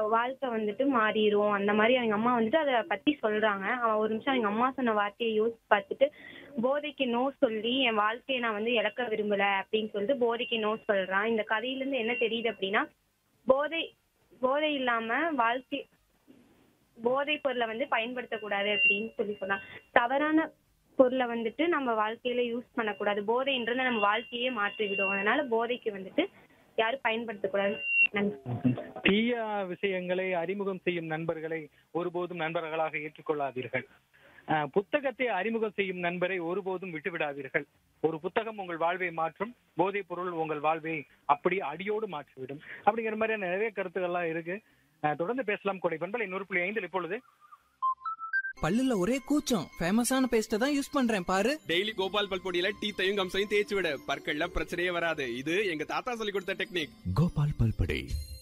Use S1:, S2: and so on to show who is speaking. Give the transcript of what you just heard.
S1: வாழ்க்கை வந்துட்டு மாறிரும் அந்த மாதிரி எங்க அம்மா வந்துட்டு அதை பத்தி சொல்றாங்க அவன் ஒரு நிமிஷம் எங்க அம்மா சொன்ன வார்த்தையை யோசிச்சு பார்த்துட்டு போதைக்கு நோ சொல்லி என் வாழ்க்கையை நான் வந்து இழக்க விரும்பல அப்படின்னு சொல்லிட்டு போதைக்கு நோ சொல்றான் இந்த கதையில இருந்து என்ன தெரியுது அப்படின்னா போதை போதை இல்லாம வாழ்க்கை போதை பொருளை வந்து பயன்படுத்தக்கூடாது அப்படின்னு சொல்லி சொன்னான் தவறான பொருளை வந்துட்டு நம்ம வாழ்க்கையில யூஸ் பண்ணக்கூடாது போதைன்றது நம்ம வாழ்க்கையே மாற்றி விடும் அதனால போதைக்கு வந்துட்டு யாரும் பயன்படுத்தக்கூடாது நன்றி
S2: தீய விஷயங்களை அறிமுகம் செய்யும் நண்பர்களை ஒருபோதும் நண்பர்களாக ஏற்றுக்கொள்ளாதீர்கள் அஹ், புத்தகத்தை அறிமுகம் செய்யும் நண்பரை ஒருபோதும் விட்டுவிடாதீர்கள் ஒரு புத்தகம் உங்கள் வாழ்வை மாற்றும் போதைப் பொருள் உங்கள் வாழ்வை அப்படி அடியோடு மாற்றிவிடும் அப்படிங்கிற மாதிரியான நிறைய கருத்துக்கள்லாம் இருக்கு அஹ், தொடர்ந்து பேசலாம் கொடை பண்பல் இன்னொரு புள்ளி ஐந்தில் இப்பொழுது
S3: பல்லுல ஒரே கூச்சம் ஃபேமஸான பேஸ்ட தான் யூஸ் பண்றேன் பாரு
S4: டெய்லி கோபால் பல்பொடியில டீத்தையும் கம்சையும் தேய்ச்சி விட பற்கள்ல பிரச்சனையே வராது இது எங்க தாத்தா சொல்லி கொடுத்த டெக்னிக்
S5: கோபால் பல்படே